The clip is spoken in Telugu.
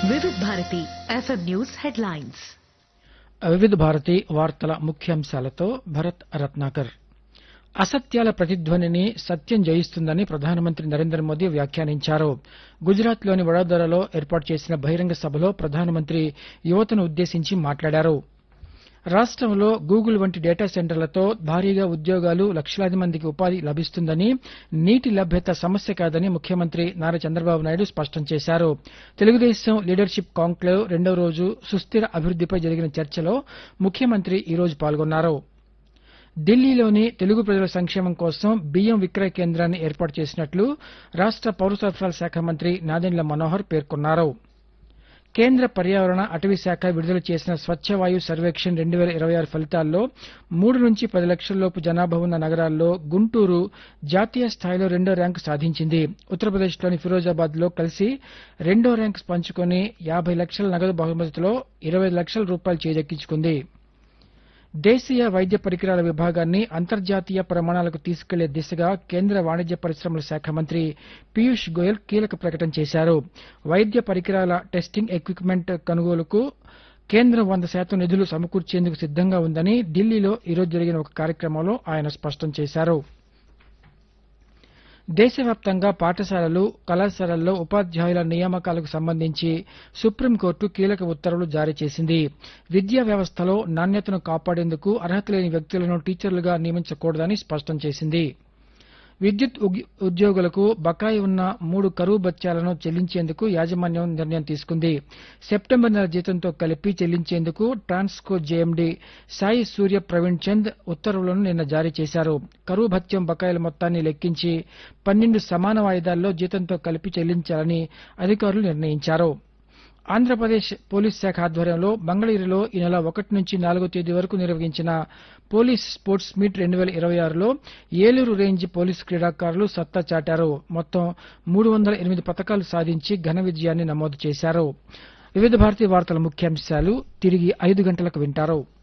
Vividh Bharati FM news headlines Vividh Bharati వార్తల ముఖ్యాంశాలతో భరత్ రత్నాకర్ అసత్యాల ప్రతిధ్వనిని సత్యం జయిస్తుందని ప్రధానమంత్రి నరేంద్ర మోదీ వ్యాఖ్యానించారు గుజరాత్లోని వడోదరలో ఏర్పాటు చేసిన బహిరంగ సభలో ప్రధానమంత్రి యువతను ఉద్దేశించి మాట్లాడారు రాష్టంలో గూగుల్ వంటి డేటా సెంటర్లతో భారీగా ఉద్యోగాలు లక్షలాది మందికి ఉపాధి లభిస్తుందని నీటి లభ్యత సమస్య కాదని ముఖ్యమంత్రి నారా చంద్రబాబు నాయుడు స్పష్టం చేశారు తెలుగుదేశం లీడర్షిప్ కాంక్లేవ్ రెండో రోజు సుస్థిర అభివృద్దిపై జరిగిన చర్చలో ముఖ్యమంత్రి ఈ రోజు పాల్గొన్నారు ఢిల్లీలోని తెలుగు ప్రజల సంక్షేమం కోసం బియ్యం విక్రయ కేంద్రాన్ని ఏర్పాటు చేసినట్లు రాష్ట పౌర సరఫరాల శాఖ మంత్రి నాదెండ్ల మనోహర్ పేర్కొన్నారు కేంద్ర పర్యావరణ అటవీ శాఖ విడుదల చేసిన స్వచ్ఛ వాయు సర్వేక్షణ్ రెండు వేల ఇరవై ఆరు ఫలితాల్లో మూడు నుంచి పది లక్షల లోపు జనాభా ఉన్న నగరాల్లో గుంటూరు జాతీయ స్థాయిలో రెండో ర్యాంకు సాధించింది ఉత్తరప్రదేశ్లోని ఫిరోజాబాద్ లో కలిసి రెండో ర్యాంకు పంచుకొని యాభై లక్షల నగదు బహుమతిలో ఇరవై లక్షల రూపాయలు చేజెక్కించుకుంది దేశీయ వైద్య పరికరాల విభాగాన్ని అంతర్జాతీయ ప్రమాణాలకు తీసుకెళ్లే దిశగా కేంద్ర వాణిజ్య పరిశ్రమల శాఖ మంత్రి పీయూష్ గోయల్ కీలక ప్రకటన చేశారు వైద్య పరికరాల టెస్టింగ్ ఎక్విప్మెంట్ కొనుగోలుకు కేంద్రం వంద శాతం నిధులు సమకూర్చేందుకు సిద్దంగా ఉందని ఢిల్లీలో ఈరోజు జరిగిన ఒక కార్యక్రమంలో ఆయన స్పష్టం చేశారు దేశవ్యాప్తంగా పాఠశాలలు కళాశాలల్లో ఉపాధ్యాయుల నియామకాలకు సంబంధించి సుప్రీంకోర్టు కీలక ఉత్తర్వులు జారీ చేసింది విద్యా వ్యవస్థలో నాణ్యతను కాపాడేందుకు అర్హత లేని వ్యక్తులను టీచర్లుగా నియమించకూడదని స్పష్టం చేసింది విద్యుత్ ఉగ్- ఉద్యోగులకు బకాయి ఉన్న మూడు కరువు బత్యాలను చెల్లించేందుకు యాజమాన్యం నిర్ణయం తీసుకుంది సెప్టెంబర్ నెల జీతంతో కలిపి చెల్లించేందుకు ట్రాన్స్కో జేఎండీ సాయి సూర్య ప్రవీణ్ చంద్ ఉత్తర్వులను నిన్న జారీ చేశారు కరువు భత్యం బకాయిల మొత్తాన్ని లెక్కించి పన్నెండు సమాన వాయిదాల్లో జీతంతో కలిపి చెల్లించాలని అధికారులు నిర్ణయించారు ఆంధ్రప్రదేశ్ పోలీస్ శాఖ ఆధ్వర్యంలో మంగళగిరిలో ఈ నెల ఒకటి నుంచి నాలుగో తేదీ వరకు నిర్వహించిన పోలీస్ స్పోర్ట్స్ మీట్ రెండు వేల ఇరవై ఆరులో ఏలూరు రేంజ్ పోలీసు క్రీడాకారులు సత్తా చాటారు మొత్తం మూడు వందల ఎనిమిది పథకాలు సాధించి ఘన విజయాన్ని నమోదు చేశారు వివిధ భారతీయ వార్తల ముఖ్యాంశాలు తిరిగి ఐదు గంటలకు వింటారు